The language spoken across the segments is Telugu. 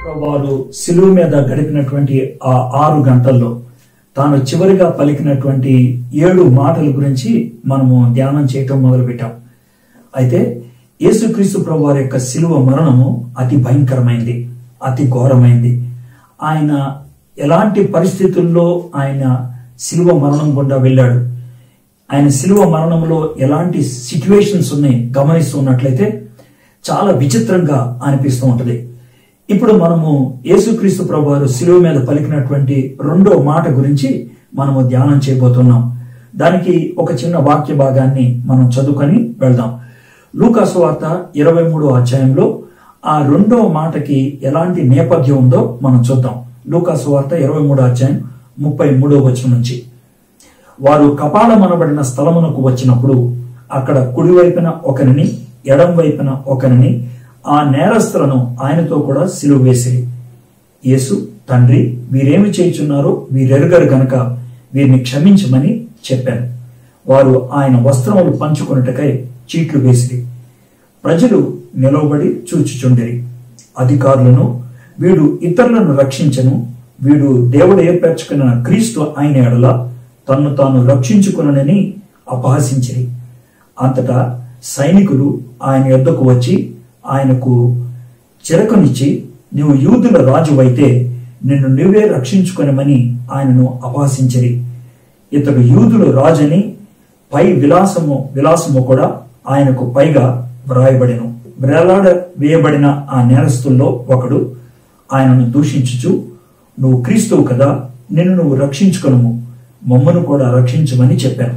వారు సిలువ మీద గడిపినటువంటి ఆ ఆరు గంటల్లో తాను చివరిగా పలికినటువంటి ఏడు మాటల గురించి మనము ధ్యానం చేయటం మొదలుపెట్టాం అయితే యేసుక్రీస్తు ప్రభు వారి యొక్క సిలువ మరణము అతి భయంకరమైంది అతి ఘోరమైంది ఆయన ఎలాంటి పరిస్థితుల్లో ఆయన సిలువ మరణం గుండా వెళ్ళాడు ఆయన సిలువ మరణంలో ఎలాంటి సిచ్యువేషన్స్ ఉన్నాయి గమనిస్తూ ఉన్నట్లయితే చాలా విచిత్రంగా అనిపిస్తూ ఉంటది ఇప్పుడు మనము యేసుక్రీస్తు ప్రభు వారు శిలువ మీద పలికినటువంటి రెండో మాట గురించి మనము ధ్యానం చేయబోతున్నాం దానికి ఒక చిన్న వాక్య భాగాన్ని మనం చదువుకొని వెళ్దాం లూకాసు వార్త ఇరవై మూడో అధ్యాయంలో ఆ రెండో మాటకి ఎలాంటి నేపథ్యం ఉందో మనం చూద్దాం లూకాసు వార్త ఇరవై మూడో అధ్యాయం ముప్పై మూడో వచనం నుంచి వారు కపాలమనబడిన స్థలమునకు వచ్చినప్పుడు అక్కడ కుడివైపున ఒకరిని ఎడం వైపున ఒకరిని ఆ నేరస్తులను ఆయనతో కూడా సిలువ వేసిరి యేసు తండ్రి వీరేమి చేయుచున్నారో వీరెరుగరు గనక వీరిని క్షమించమని చెప్పాను వారు ఆయన వస్త్రములు పంచుకొనుటకై చీట్లు వేసిరి ప్రజలు నిలవబడి చూచుచుండిరి అధికారులను వీడు ఇతరులను రక్షించను వీడు దేవుడు ఏర్పరచుకున్న క్రీస్తు ఆయన ఎడల తన్ను తాను రక్షించుకునని అపహసించిరి అంతటా సైనికులు ఆయన యొద్దకు వచ్చి ఆయనకు చిరకనిచ్చి నీవు యూదుల రాజువైతే నిన్ను నువ్వే రక్షించుకొనమని ఆయనను అపహసించిరి ఇతడు యూదుల రాజని పై విలాసము విలాసము కూడా ఆయనకు పైగా వ్రాయబడిను వ్రేలాడ వేయబడిన ఆ నేరస్తుల్లో ఒకడు ఆయనను దూషించుచు నువ్వు క్రీస్తువు కదా నిన్ను నువ్వు రక్షించుకొనుము మమ్మను కూడా రక్షించమని చెప్పాను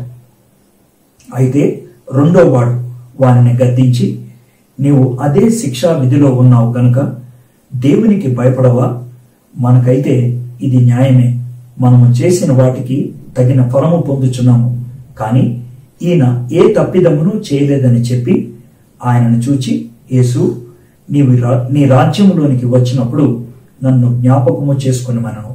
అయితే రెండో వాడు వారిని గద్దించి నీవు అదే శిక్షా విధిలో ఉన్నావు గనుక దేవునికి భయపడవా మనకైతే ఇది న్యాయమే మనము చేసిన వాటికి తగిన ఫలము పొందుచున్నాము కానీ ఈయన ఏ తప్పిదమును చేయలేదని చెప్పి ఆయనను చూచి యేసు నీవు రా- నీ రాజ్యములోనికి వచ్చినప్పుడు నన్ను జ్ఞాపకము చేసుకుని మనను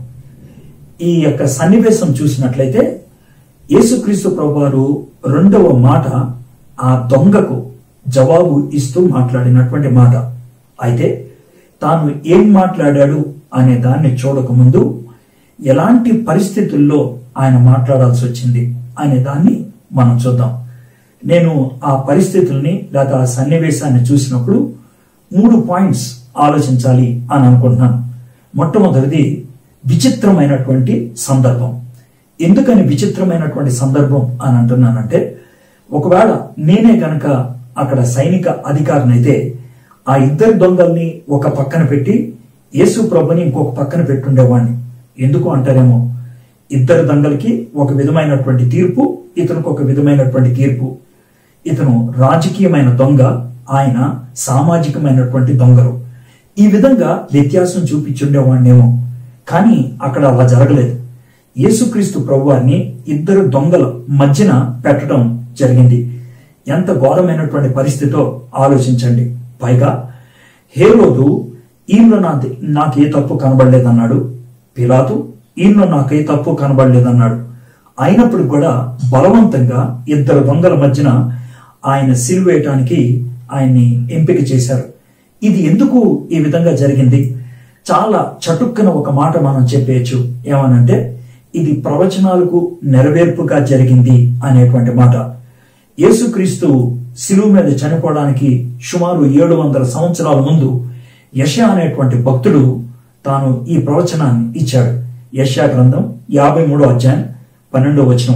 ఈ యొక్క సన్నివేశం చూసినట్లయితే యేసుక్రీస్తు ప్రభువారు రెండవ మాట ఆ దొంగకు జవాబు ఇస్తూ మాట్లాడినటువంటి మాట అయితే తాను ఏం మాట్లాడాడు అనే దాన్ని చూడకముందు ఎలాంటి పరిస్థితుల్లో ఆయన మాట్లాడాల్సి వచ్చింది అనే దాన్ని మనం చూద్దాం నేను ఆ పరిస్థితుల్ని లేదా ఆ సన్నివేశాన్ని చూసినప్పుడు మూడు పాయింట్స్ ఆలోచించాలి అని అనుకుంటున్నాను మొట్టమొదటిది విచిత్రమైనటువంటి సందర్భం ఎందుకని విచిత్రమైనటువంటి సందర్భం అని అంటున్నానంటే ఒకవేళ నేనే గనక అక్కడ సైనిక అధికారినైతే ఆ ఇద్దరు దొంగల్ని ఒక పక్కన పెట్టి యేసు ప్రభుని ఇంకొక పక్కన పెట్టుండేవాడిని ఎందుకు అంటారేమో ఇద్దరు దొంగలకి ఒక విధమైనటువంటి తీర్పు ఇతనికి ఒక విధమైనటువంటి తీర్పు ఇతను రాజకీయమైన దొంగ ఆయన సామాజికమైనటువంటి దొంగలు ఈ విధంగా వ్యత్యాసం చూపించుండేవాడినేమో కానీ అక్కడ అలా జరగలేదు యేసుక్రీస్తు ప్రభువారిని ఇద్దరు దొంగల మధ్యన పెట్టడం జరిగింది ఎంత ఘోరమైనటువంటి పరిస్థితో ఆలోచించండి పైగా హేరోదు ఈయనలో నా నాకు ఏ తప్పు కనబడలేదన్నాడు పిలాతు ఈయనలో నాకు ఏ తప్పు కనబడలేదన్నాడు అయినప్పుడు కూడా బలవంతంగా ఇద్దరు దొంగల మధ్యన ఆయన సిలువేయటానికి ఆయన్ని ఎంపిక చేశారు ఇది ఎందుకు ఈ విధంగా జరిగింది చాలా చటుక్కన ఒక మాట మనం చెప్పేయచ్చు ఏమనంటే ఇది ప్రవచనాలకు నెరవేర్పుగా జరిగింది అనేటువంటి మాట యేసుక్రీస్తు శిలువ మీద చనిపోవడానికి సుమారు ఏడు వందల సంవత్సరాల ముందు యశ అనేటువంటి భక్తుడు తాను ఈ ప్రవచనాన్ని ఇచ్చాడు యశా గ్రంథం యాభై మూడో అధ్యాయం పన్నెండో వచనం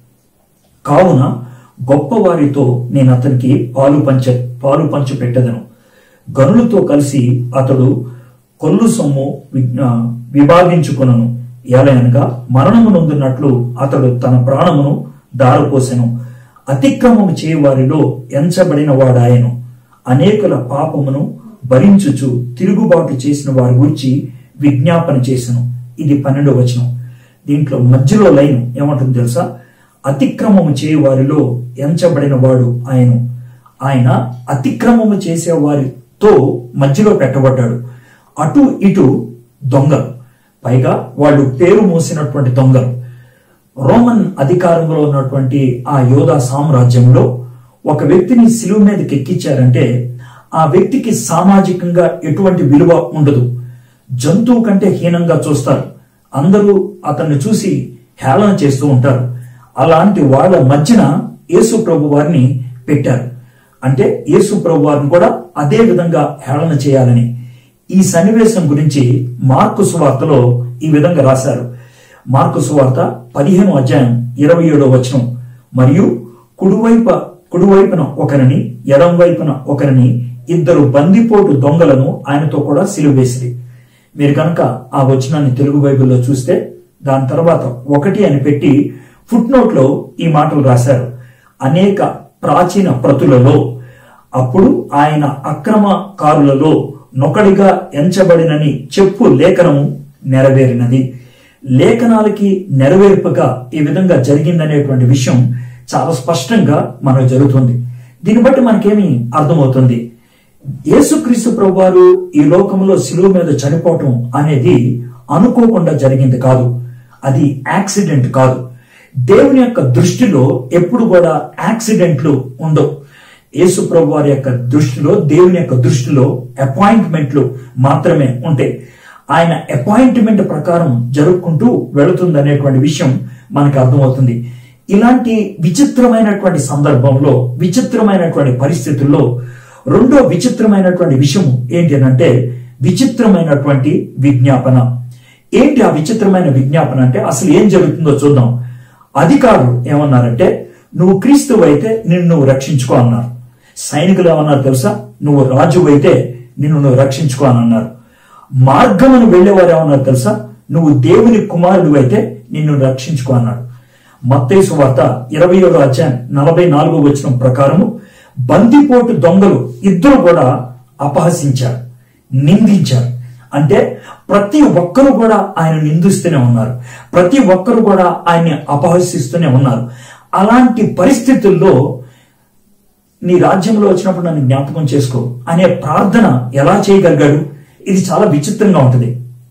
కావున గొప్పవారితో నేను అతనికి పాలు పంచ పాలు పంచి పెట్టదను గనులతో కలిసి అతడు కొల్లు సొమ్ము విజ్ఞ- విభాగించుకొనను ఎలయనగా మరణము నొందినట్లు అతడు తన ప్రాణమును దారపోసెను అతిక్రమము చేయవారిలో ఎంచబడిన వాడాయను అనేకుల పాపమును భరించుచు తిరుగుబాటు చేసిన వారి గురించి విజ్ఞాపన చేసెను ఇది పన్నెండో వచనం దీంట్లో మధ్యలో లైన్ ఏమంటుంది తెలుసా అతిక్రమము చేయవారిలో ఎంచబడిన వాడు ఆయన ఆయన అతిక్రమము చేసే వారితో మధ్యలో పెట్టబడ్డాడు అటు ఇటు దొంగలు పైగా వాళ్ళు పేరు మోసినటువంటి దొంగలు రోమన్ అధికారంలో ఉన్నటువంటి ఆ యోధా సామ్రాజ్యంలో ఒక వ్యక్తిని సిలువ మీదకి ఎక్కించారంటే ఆ వ్యక్తికి సామాజికంగా ఎటువంటి విలువ ఉండదు జంతువు కంటే హీనంగా చూస్తారు అందరూ అతన్ని చూసి హేళన చేస్తూ ఉంటారు అలాంటి వాళ్ళ మధ్యన యేసు ప్రభు వారిని పెట్టారు అంటే యేసు ప్రభు వారిని కూడా అదే విధంగా హేళన చేయాలని ఈ సన్నివేశం గురించి మార్కు సువార్తలో ఈ విధంగా రాశారు మార్కు సువార్త పదిహేను అధ్యాయం ఇరవై ఏడో వచనం మరియు కుడివైపు కుడివైపున ఒకరిని ఎడం వైపున ఒకరిని ఇద్దరు బందిపోటు దొంగలను ఆయనతో కూడా సిలువేసిరి మీరు కనుక ఆ వచనాన్ని తెలుగు బైబిల్లో చూస్తే దాని తర్వాత ఒకటి అని పెట్టి ఫుట్ నోట్ లో ఈ మాటలు రాశారు అనేక ప్రాచీన ప్రతులలో అప్పుడు ఆయన అక్రమకారులలో నొకడిగా ఎంచబడినని చెప్పు లేఖనము నెరవేరినది లేఖనాలకి నెరవేర్పుగా ఈ విధంగా జరిగిందనేటువంటి విషయం చాలా స్పష్టంగా మనకు జరుగుతుంది దీన్ని బట్టి మనకేమి అర్థమవుతుంది యేసుక్రీస్తు ప్రభువారు ఈ లోకంలో శిలువ మీద చనిపోవటం అనేది అనుకోకుండా జరిగింది కాదు అది యాక్సిడెంట్ కాదు దేవుని యొక్క దృష్టిలో ఎప్పుడు కూడా యాక్సిడెంట్లు ఉండవు యేసు ప్రభు వారి యొక్క దృష్టిలో దేవుని యొక్క దృష్టిలో అపాయింట్మెంట్లు మాత్రమే ఉంటాయి ఆయన అపాయింట్మెంట్ ప్రకారం జరుపుకుంటూ వెళుతుందనేటువంటి విషయం మనకు అర్థమవుతుంది ఇలాంటి విచిత్రమైనటువంటి సందర్భంలో విచిత్రమైనటువంటి పరిస్థితుల్లో రెండో విచిత్రమైనటువంటి విషయం ఏంటి అంటే విచిత్రమైనటువంటి విజ్ఞాపన ఏంటి ఆ విచిత్రమైన విజ్ఞాపన అంటే అసలు ఏం జరుగుతుందో చూద్దాం అధికారులు ఏమన్నారంటే నువ్వు క్రీస్తువు అయితే నిన్ను నువ్వు రక్షించుకో అన్నారు సైనికులు ఏమన్నారు తెలుసా నువ్వు రాజు అయితే నిన్ను నువ్వు రక్షించుకో అని అన్నారు మార్గమును వెళ్ళేవారు ఏమన్నారు తెలుసా నువ్వు దేవుని కుమారుడు అయితే నిన్ను రక్షించుకో అన్నాడు మత్తేసు వార్త ఇరవై ఏడో అధ్యాయం నలభై నాలుగో వచ్చిన ప్రకారము బందిపోటు దొంగలు ఇద్దరు కూడా అపహసించారు నిందించారు అంటే ప్రతి ఒక్కరు కూడా ఆయన నిందిస్తూనే ఉన్నారు ప్రతి ఒక్కరు కూడా ఆయన్ని అపహసిస్తూనే ఉన్నారు అలాంటి పరిస్థితుల్లో నీ రాజ్యంలో వచ్చినప్పుడు నన్ను జ్ఞాపకం చేసుకో అనే ప్రార్థన ఎలా చేయగలిగాడు ఇది చాలా విచిత్రంగా ఉంటుంది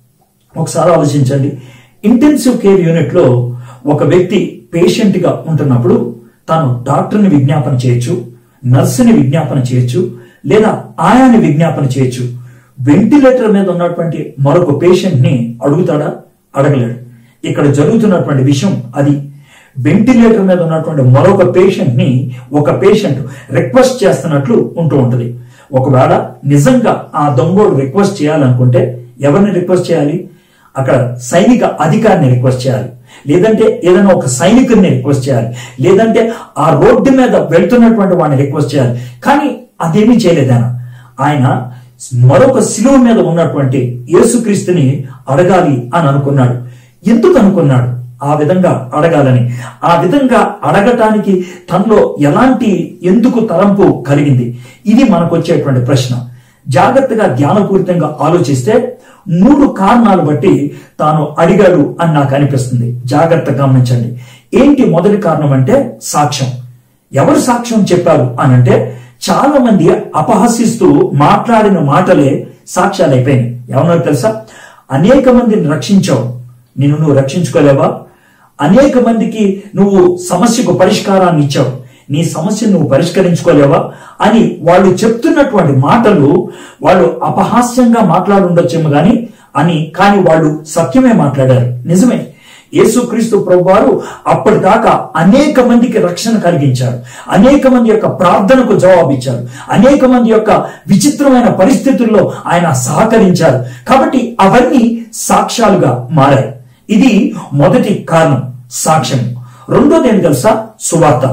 ఒకసారి ఆలోచించండి ఇంటెన్సివ్ కేర్ యూనిట్ లో ఒక వ్యక్తి పేషెంట్ గా ఉంటున్నప్పుడు తాను డాక్టర్ని విజ్ఞాపన చేయొచ్చు నర్సుని విజ్ఞాపన చేయొచ్చు లేదా ఆయాని విజ్ఞాపన చేయొచ్చు వెంటిలేటర్ మీద ఉన్నటువంటి మరొక పేషెంట్ ని అడుగుతాడా అడగలేడు ఇక్కడ జరుగుతున్నటువంటి విషయం అది వెంటిలేటర్ మీద ఉన్నటువంటి మరొక పేషెంట్ ని ఒక పేషెంట్ రిక్వెస్ట్ చేస్తున్నట్లు ఉంటూ ఉంటుంది ఒకవేళ నిజంగా ఆ దొంగోడు రిక్వెస్ట్ చేయాలనుకుంటే ఎవరిని రిక్వెస్ట్ చేయాలి అక్కడ సైనిక అధికారిని రిక్వెస్ట్ చేయాలి లేదంటే ఏదైనా ఒక సైనికుడిని రిక్వెస్ట్ చేయాలి లేదంటే ఆ రోడ్డు మీద వెళ్తున్నటువంటి వాడిని రిక్వెస్ట్ చేయాలి కానీ అదేమీ చేయలేదాయన ఆయన మరొక శిలువ మీద ఉన్నటువంటి యేసుక్రీస్తుని అడగాలి అని అనుకున్నాడు ఎందుకు అనుకున్నాడు ఆ విధంగా అడగాలని ఆ విధంగా అడగటానికి తనలో ఎలాంటి ఎందుకు తలంపు కలిగింది ఇది మనకు వచ్చేటువంటి ప్రశ్న జాగ్రత్తగా ధ్యానపూరితంగా ఆలోచిస్తే మూడు కారణాలు బట్టి తాను అడిగాడు అని నాకు అనిపిస్తుంది జాగ్రత్తగా గమనించండి ఏంటి మొదటి కారణం అంటే సాక్ష్యం ఎవరు సాక్ష్యం చెప్పారు అని అంటే చాలా మంది అపహసిస్తూ మాట్లాడిన మాటలే సాక్ష్యాలు అయిపోయినాయి ఏమన్నా తెలుసా అనేక మందిని రక్షించావు నిన్ను నువ్వు రక్షించుకోలేవా అనేక మందికి నువ్వు సమస్యకు పరిష్కారాన్ని ఇచ్చావు నీ సమస్యను నువ్వు పరిష్కరించుకోలేవా అని వాళ్ళు చెప్తున్నటువంటి మాటలు వాళ్ళు అపహాస్యంగా మాట్లాడుండొచ్చేమో గాని అని కానీ వాళ్ళు సత్యమే మాట్లాడారు నిజమే యేసుక్రీస్తు ప్రభువారు అప్పటిదాకా అనేక మందికి రక్షణ కలిగించారు అనేక మంది యొక్క ప్రార్థనకు జవాబిచ్చారు అనేక మంది యొక్క విచిత్రమైన పరిస్థితుల్లో ఆయన సహకరించారు కాబట్టి అవన్నీ సాక్ష్యాలుగా మారాయి ఇది మొదటి కారణం సాక్ష్యం రెండోది ఏంటి తెలుసా సువార్త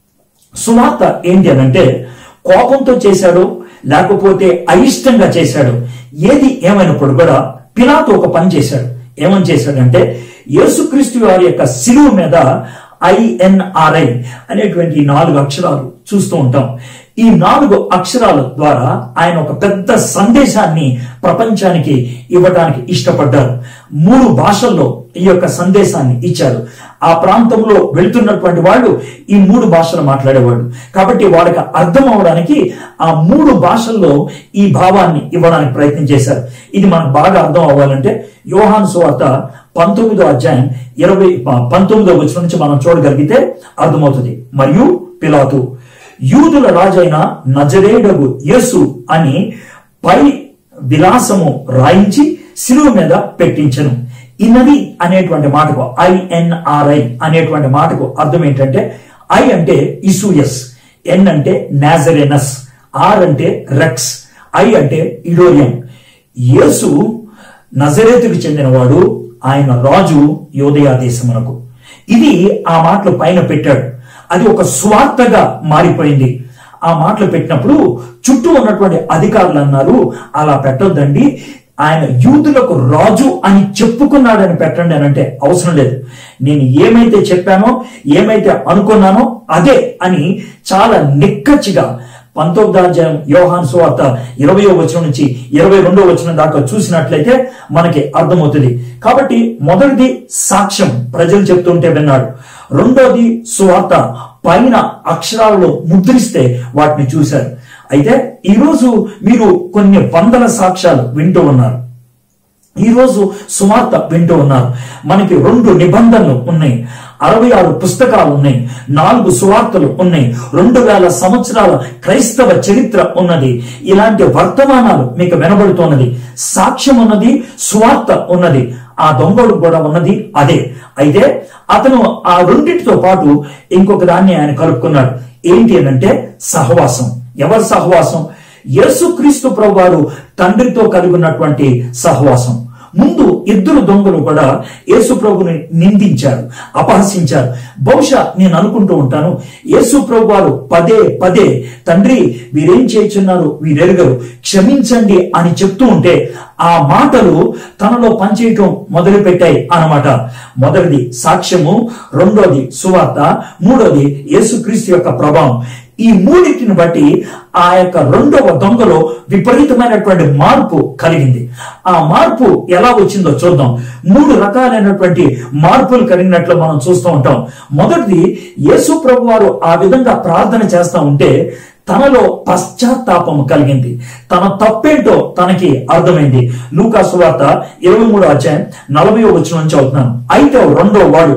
సువార్త ఏంటి అనంటే కోపంతో చేశాడు లేకపోతే అయిష్టంగా చేశాడు ఏది ఏమైనప్పుడు కూడా పిలాతో ఒక పని చేశాడు ఏమని చేశాడంటే యేసుక్రీస్తు వారి యొక్క శిలువ మీద ఐఎన్ఆర్ఐ అనేటువంటి ఈ నాలుగు అక్షరాలు చూస్తూ ఉంటాం ఈ నాలుగు అక్షరాల ద్వారా ఆయన ఒక పెద్ద సందేశాన్ని ప్రపంచానికి ఇవ్వడానికి ఇష్టపడ్డారు మూడు భాషల్లో ఈ యొక్క సందేశాన్ని ఇచ్చారు ఆ ప్రాంతంలో వెళ్తున్నటువంటి వాళ్ళు ఈ మూడు భాషలు మాట్లాడేవాళ్ళు కాబట్టి వాళ్ళకి అర్థం అవడానికి ఆ మూడు భాషల్లో ఈ భావాన్ని ఇవ్వడానికి ప్రయత్నం చేశారు ఇది మనకు బాగా అర్థం అవ్వాలంటే యోహాను సువార్త పంతొమ్మిదో అధ్యాయం ఇరవై పంతొమ్మిదో వచ్చిన నుంచి మనం చూడగలిగితే అర్థమవుతుంది మరియు పిలాతు యూదుల రాజైన నజరేడగు యేసు అని పై విలాసము రాయించి శిలువ మీద పెట్టించను ఇన్నది అనేటువంటి మాటకు ఐఎన్ఆర్ఐ అనేటువంటి మాటకు అర్థం ఏంటంటే ఐ అంటే ఇసూయస్ ఎన్ అంటే నాజరెనస్ ఆర్ అంటే రెక్స్ ఐ అంటే ఇడోరియం యేసు నజరేతుకు చెందినవాడు ఆయన రాజు యోదయా దేశమునకు ఇది ఆ మాటలు పైన పెట్టాడు అది ఒక స్వార్థగా మారిపోయింది ఆ మాటలు పెట్టినప్పుడు చుట్టూ ఉన్నటువంటి అధికారులు అన్నారు అలా పెట్టొద్దండి ఆయన యూదులకు రాజు అని చెప్పుకున్నాడని పెట్టండి అని అంటే అవసరం లేదు నేను ఏమైతే చెప్పానో ఏమైతే అనుకున్నానో అదే అని చాలా నిక్కచ్చిగా పంతొమ్మిది అధ్యాయం యోహాన్ సువార్త ఇరవయో వచనం నుంచి ఇరవై రెండో వచనం దాకా చూసినట్లయితే మనకి అర్థమవుతుంది కాబట్టి మొదటిది సాక్ష్యం ప్రజలు చెప్తుంటే విన్నాడు రెండోది సువార్త పైన అక్షరాలలో ముద్రిస్తే వాటిని చూశారు అయితే ఈరోజు మీరు కొన్ని వందల సాక్ష్యాలు వింటూ ఉన్నారు ఈ రోజు సువార్త వింటూ ఉన్నారు మనకి రెండు నిబంధనలు ఉన్నాయి అరవై ఆరు పుస్తకాలు ఉన్నాయి నాలుగు సువార్తలు ఉన్నాయి రెండు వేల సంవత్సరాల క్రైస్తవ చరిత్ర ఉన్నది ఇలాంటి వర్తమానాలు మీకు వినబడుతున్నది సాక్ష్యం ఉన్నది సువార్త ఉన్నది ఆ దొంగలు కూడా ఉన్నది అదే అయితే అతను ఆ రెండింటితో పాటు ఇంకొక దాన్ని ఆయన కలుపుకున్నాడు ఏంటి అని అంటే సహవాసం ఎవరి సహవాసం యేసుక్రీస్తు ప్రభు వారు తండ్రితో కలిగి ఉన్నటువంటి సహవాసం ముందు ఇద్దరు దొంగలు కూడా యేసు ప్రభుని నిందించారు అపహసించారు బహుశా నేను అనుకుంటూ ఉంటాను యేసు ప్రభు వారు పదే పదే తండ్రి వీరేం చేయుచున్నారు వీరెరుగరు క్షమించండి అని చెప్తూ ఉంటే ఆ మాటలు తనలో పనిచేయటం మొదలు పెట్టాయి అన్నమాట మొదటిది సాక్ష్యము రెండోది సువార్త మూడోది యేసుక్రీస్తు యొక్క ప్రభావం ఈ మూడింటిని బట్టి ఆ యొక్క రెండవ దొంగలో విపరీతమైనటువంటి మార్పు కలిగింది ఆ మార్పు ఎలా వచ్చిందో చూద్దాం మూడు రకాలైనటువంటి మార్పులు కలిగినట్లు మనం చూస్తూ ఉంటాం మొదటిది యేసు ప్రభు వారు ఆ విధంగా ప్రార్థన చేస్తా ఉంటే తనలో పశ్చాత్తాపం కలిగింది తన తప్పేంటో తనకి అర్థమైంది లూకాసు వార్త ఇరవై మూడో అధ్యాయం నలభై వచ్చిన నుంచి అవుతున్నాను అయితే రెండో వాడు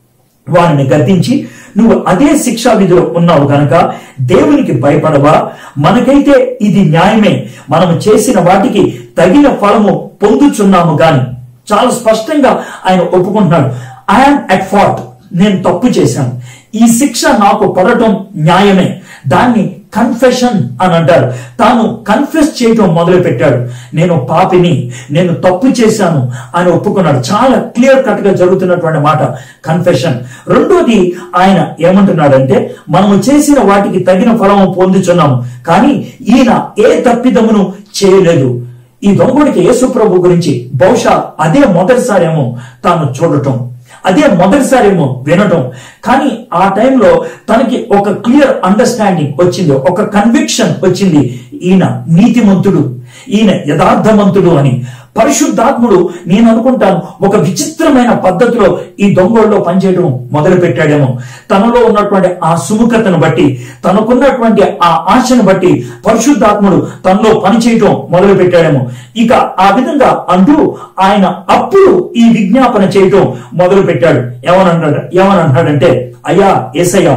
వారిని గద్దించి నువ్వు అదే శిక్షా విధిలో ఉన్నావు గనక దేవునికి భయపడవా మనకైతే ఇది న్యాయమే మనము చేసిన వాటికి తగిన ఫలము పొందుచున్నాము గాని చాలా స్పష్టంగా ఆయన ఒప్పుకుంటున్నాడు ఐఎమ్ అట్ ఫాల్ట్ నేను తప్పు చేశాను ఈ శిక్ష నాకు పడటం న్యాయమే దాన్ని కన్ఫెషన్ అని అంటారు తాను కన్ఫెస్ చేయటం మొదలు పెట్టాడు నేను పాపిని నేను తప్పు చేశాను అని ఒప్పుకున్నాడు చాలా క్లియర్ కట్ గా జరుగుతున్నటువంటి మాట కన్ఫెషన్ రెండోది ఆయన ఏమంటున్నాడంటే మనము చేసిన వాటికి తగిన ఫలము పొందుచున్నాము కానీ ఈయన ఏ తప్పిదమును చేయలేదు ఈ దొంగడికి యేసు ప్రభు గురించి బహుశా అదే మొదటిసారేమో తాను చూడటం అదే మొదటిసారేమో వినటం కానీ ఆ టైంలో తనకి ఒక క్లియర్ అండర్స్టాండింగ్ వచ్చింది ఒక కన్విక్షన్ వచ్చింది ఈయన నీతిమంతుడు ఈయన యథార్థమంతుడు అని పరిశుద్ధాత్ముడు నేను అనుకుంటాను ఒక విచిత్రమైన పద్ధతిలో ఈ దొంగల్లో పనిచేయడం మొదలు పెట్టాడేమో తనలో ఉన్నటువంటి ఆ సుముఖతను బట్టి తనకున్నటువంటి ఆ ఆశను బట్టి పరిశుద్ధాత్ముడు తనలో పనిచేయటం మొదలు పెట్టాడేమో ఇక ఆ విధంగా అంటూ ఆయన అప్పుడు ఈ విజ్ఞాపన చేయటం మొదలు పెట్టాడు ఏమనంటాడు ఏమనంటాడంటే అయ్యా ఏసయ్యా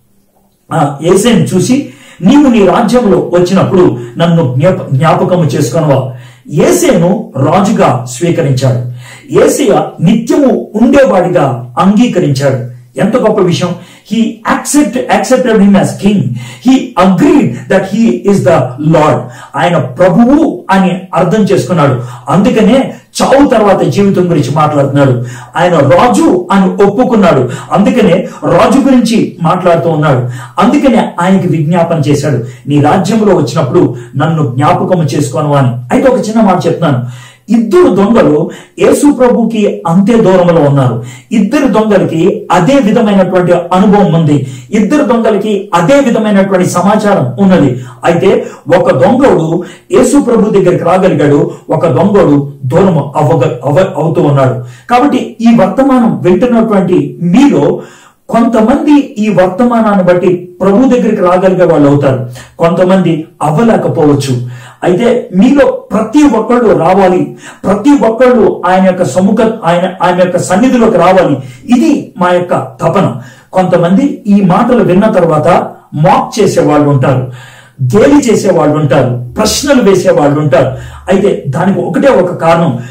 ఆ ఏసైని చూసి నీవు నీ రాజ్యంలో వచ్చినప్పుడు నన్ను జ్ఞాప జ్ఞాపకము చేసుకొనవా ఏసేను రాజుగా స్వీకరించాడు ఏసయ నిత్యము ఉండేవాడిగా అంగీకరించాడు ఎంత గొప్ప విషయం he accept accepted him as king he agreed that he is the lord ఆయన ప్రభువు అని అర్థం చేసుకున్నాడు అందుకనే చావు తర్వాత జీవితం గురించి మాట్లాడుతున్నాడు ఆయన రాజు అని ఒప్పుకున్నాడు అందుకనే రాజు గురించి మాట్లాడుతూ ఉన్నాడు అందుకనే ఆయనకి విజ్ఞాపన చేశాడు నీ రాజ్యంలో వచ్చినప్పుడు నన్ను జ్ఞాపకము చేసుకోను అని అయితే ఒక చిన్న మాట చెప్తున్నాను ఇద్దరు దొంగలు యేసు ప్రభుకి అంతే దూరంలో ఉన్నారు ఇద్దరు దొంగలకి అదే విధమైనటువంటి అనుభవం ఉంది ఇద్దరు దొంగలకి అదే విధమైనటువంటి సమాచారం ఉన్నది అయితే ఒక దొంగడు యేసు ప్రభు దగ్గరికి రాగలిగాడు ఒక దొంగడు దూరం అవ్వగ అవ అవుతూ ఉన్నాడు కాబట్టి ఈ వర్తమానం వింటున్నటువంటి మీలో కొంతమంది ఈ వర్తమానాన్ని బట్టి ప్రభు దగ్గరికి రాగలిగే వాళ్ళు అవుతారు కొంతమంది అవ్వలేకపోవచ్చు అయితే మీలో ప్రతి ఒక్కళ్ళు రావాలి ప్రతి ఒక్కళ్ళు ఆయన యొక్క సముఖ ఆయన ఆయన యొక్క సన్నిధిలోకి రావాలి ఇది మా యొక్క తపన కొంతమంది ఈ మాటలు విన్న తర్వాత మాక్ చేసే వాళ్ళు ఉంటారు గేలి చేసే వాళ్ళు ఉంటారు ప్రశ్నలు వేసే వాళ్ళు ఉంటారు అయితే దానికి ఒకటే ఒక కారణం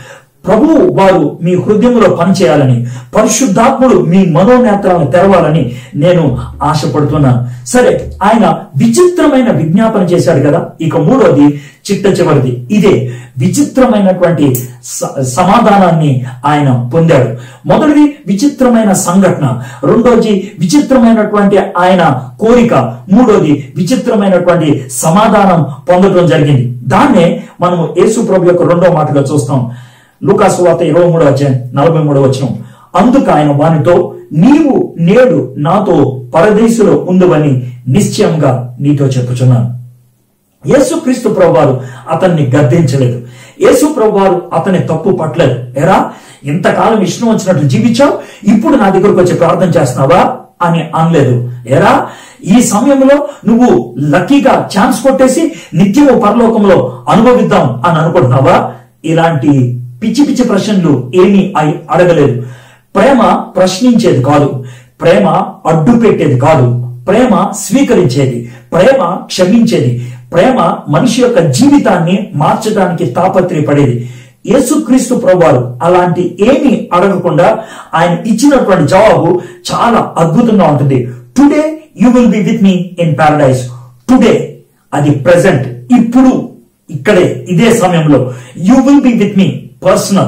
ప్రభువు వారు మీ హృదయంలో పనిచేయాలని పరిశుద్ధాత్ముడు మీ మనోనేత్రాలను తెరవాలని నేను ఆశపడుతున్నాను సరే ఆయన విచిత్రమైన విజ్ఞాపన చేశాడు కదా ఇక మూడోది చిట్ట చివరిది ఇదే విచిత్రమైనటువంటి స- సమాధానాన్ని ఆయన పొందాడు మొదటిది విచిత్రమైన సంఘటన రెండోది విచిత్రమైనటువంటి ఆయన కోరిక మూడోది విచిత్రమైనటువంటి సమాధానం పొందడం జరిగింది దాన్నే మనము యేసు ప్రభు యొక్క రెండో మాటగా చూస్తాం లూకాసు వార్త ఇరవై మూడో అధ్యాయం నలభై మూడో వచనం అందుకు ఆయన వానితో నీవు నేడు నాతో పరదేశులో ఉందువని నిశ్చయంగా నీతో చెప్పుచున్నాను యేసుక్రీస్తు ప్రభువారు అతన్ని గద్దించలేదు యేసు ప్రభువారు అతని తప్పు పట్టలేదు ఎరా ఇంతకాలం ఇష్టం వచ్చినట్లు జీవించావు ఇప్పుడు నా దగ్గరకు వచ్చి ప్రార్థన చేస్తున్నావా అని అనలేదు ఎరా ఈ సమయంలో నువ్వు లక్కీగా ఛాన్స్ కొట్టేసి నిత్యము పరలోకంలో అనుభవిద్దాం అని అనుకుంటున్నావా ఇలాంటి పిచ్చి పిచ్చి ప్రశ్నలు ఏమీ అయి- అడగలేదు ప్రేమ ప్రశ్నించేది కాదు ప్రేమ అడ్డు పెట్టేది కాదు ప్రేమ స్వీకరించేది ప్రేమ క్షమించేది ప్రేమ మనిషి యొక్క జీవితాన్ని మార్చడానికి తాపత్రయపడేది యేసుక్రీస్తు ప్రభువారు అలాంటి ఏమీ అడగకుండా ఆయన ఇచ్చినటువంటి జవాబు చాలా అద్భుతంగా ఉంటుంది today you will be with me in paradise today అది ప్రెసెంట్ ఇప్పుడు ఇక్కడే ఇదే సమయంలో you will be with me personal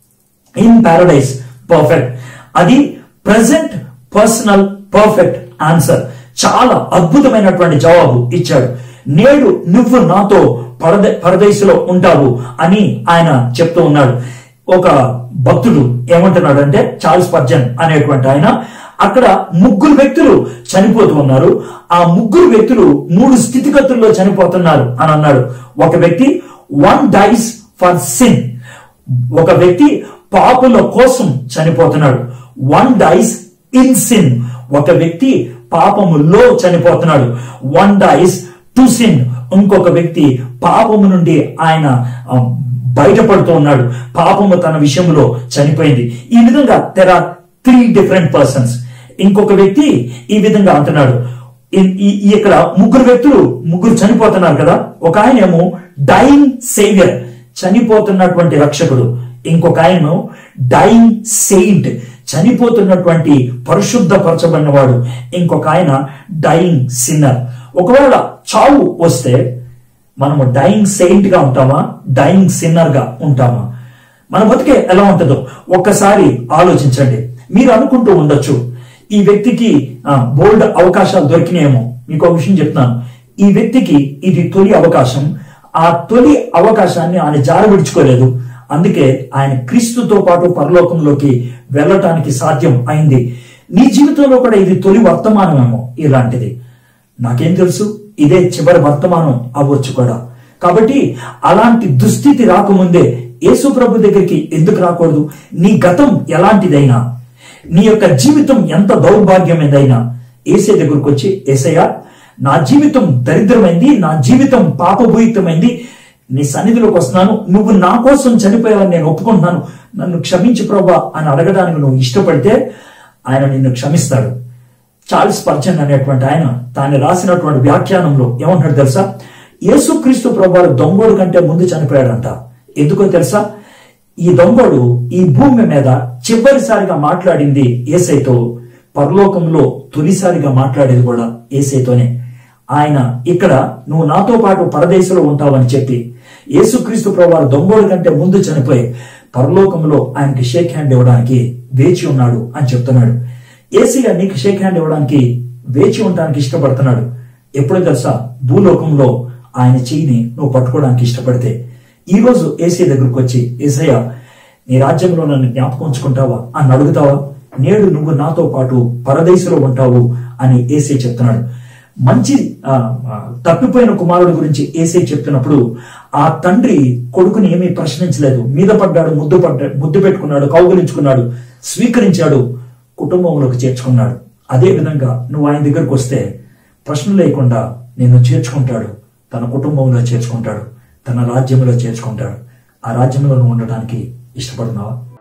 in paradise perfect అది ప్రజెంట్ పర్సనల్ పర్ఫెక్ట్ ఆన్సర్ చాలా అద్భుతమైనటువంటి జవాబు ఇచ్చాడు నేడు నువ్వు నాతో పరద పరదేశంలో ఉంటావు అని ఆయన చెప్తూ ఉన్నాడు ఒక భక్తుడు ఏమంటున్నాడు అంటే చార్ల్స్ పర్జన్ అనేటువంటి ఆయన అక్కడ ముగ్గురు వ్యక్తులు చనిపోతూ ఉన్నారు ఆ ముగ్గురు వ్యక్తులు మూడు స్థితిగతుల్లో చనిపోతున్నారు అని అన్నాడు ఒక వ్యక్తి వన్ డైస్ ఫర్ సిన్ ఒక వ్యక్తి పాపుల కోసం చనిపోతున్నాడు వన్ డైస్ ఇన్ సిన్ ఒక వ్యక్తి పాపములో చనిపోతున్నాడు వన్ డైస్ టు సిన్ ఇంకొక వ్యక్తి పాపము నుండి ఆయన ఆ, బయటపడుతూ ఉన్నాడు పాపము తన విషయంలో చనిపోయింది ఈ విధంగా there are three different persons ఇంకొక వ్యక్తి ఈ విధంగా అంటున్నాడు ఈ- ఈ- ఈ ఇక్కడ ముగ్గురు వ్యక్తులు ముగ్గురు చనిపోతున్నారు కదా ఒక ఆయన ఏమో డైయింగ్ సేవియర్ చనిపోతున్నటువంటి రక్షకుడు ఇంకొక ఆయన డైయింగ్ సెయింట్ చనిపోతున్నటువంటి పరిశుద్ధపరచబడిన వాడు ఇంకొక ఆయన డైయింగ్ సిన్నర్ ఒకవేళ చావు వస్తే మనము డైయింగ్ సెయింట్ గా ఉంటామా డైయింగ్ సిన్నర్ గా ఉంటామా మన బతికే ఎలా ఉంటుందో ఒక్కసారి ఆలోచించండి మీరు అనుకుంటూ ఉండొచ్చు ఈ వ్యక్తికి బోల్డ్ అవకాశాలు దొరికినాయేమో మీకు ఒక విషయం చెప్తున్నాను ఈ వ్యక్తికి ఇది తొలి అవకాశం ఆ తొలి అవకాశాన్ని ఆయన జారవిడుచుకోలేదు అందుకే ఆయన క్రీస్తుతో పాటు పరలోకంలోకి వెళ్ళటానికి సాధ్యం అయింది నీ జీవితంలో కూడా ఇది తొలి వర్తమానమేమో ఇలాంటిది నాకేం తెలుసు ఇదే చివరి వర్తమానం అవ్వచ్చు కూడా కాబట్టి అలాంటి దుస్థితి రాకముందే యేసు ప్రభు దగ్గరికి ఎందుకు రాకూడదు నీ గతం ఎలాంటిదైనా నీ యొక్క జీవితం ఎంత దౌర్భాగ్యమైందైనా ఏసే దగ్గరకు వచ్చి ఏసయ్య నా జీవితం దరిద్రమైంది నా జీవితం పాపభూయితమైంది నీ సన్నిధిలోకి వస్తున్నాను నువ్వు నా కోసం చనిపోయావని నేను ఒప్పుకుంటున్నాను నన్ను క్షమించు ప్రభా అని అడగడానికి నువ్వు ఇష్టపడితే ఆయన నిన్ను క్షమిస్తాడు చార్ల్స్ పర్చన్ అనేటువంటి ఆయన తాను రాసినటువంటి వ్యాఖ్యానంలో ఏమంటాడు తెలుసా యేసుక్రీస్తు ప్రభువారు దొంగోడు కంటే ముందు చనిపోయాడంట ఎందుకో తెలుసా ఈ దొంగోడు ఈ భూమి మీద చివరిసారిగా మాట్లాడింది ఏసైతో పరలోకంలో తొలిసారిగా మాట్లాడేది కూడా ఏసైతోనే ఆయన ఇక్కడ నువ్వు నాతో పాటు పరదేశంలో ఉంటావని చెప్పి యేసుక్రీస్తు ప్రభువారు దొంగోడు కంటే ముందు చనిపోయి పరలోకంలో ఆయనకి షేక్ హ్యాండ్ ఇవ్వడానికి వేచి ఉన్నాడు అని చెప్తున్నాడు ఏసీగా నీకు షేక్ హ్యాండ్ ఇవ్వడానికి వేచి ఉండడానికి ఇష్టపడుతున్నాడు ఎప్పుడు తెలుసా భూలోకంలో ఆయన చెయ్యిని నువ్వు పట్టుకోవడానికి ఇష్టపడితే ఈ రోజు ఏసీ దగ్గరకు వచ్చి ఏసయ్య నీ రాజ్యంలో నన్ను జ్ఞాపకం ఉంచుకుంటావా అని అడుగుతావా నేడు నువ్వు నాతో పాటు పరదేశంలో ఉంటావు అని ఏసీ చెప్తున్నాడు మంచి ఆ, ఆ, తప్పిపోయిన కుమారుడు గురించి ఏసై చెప్తున్నప్పుడు ఆ తండ్రి కొడుకుని ఏమీ ప్రశ్నించలేదు మీద పడ్డాడు ముద్దు పడ్డాడు ముద్దు పెట్టుకున్నాడు కౌగులించుకున్నాడు స్వీకరించాడు కుటుంబంలోకి చేర్చుకున్నాడు అదే విధంగా నువ్వు ఆయన దగ్గరకు వస్తే ప్రశ్న లేకుండా నిన్ను చేర్చుకుంటాడు తన కుటుంబంలో చేర్చుకుంటాడు తన రాజ్యంలో చేర్చుకుంటాడు ఆ రాజ్యంలో నువ్వు ఉండడానికి ఇష్టపడుతున్నావా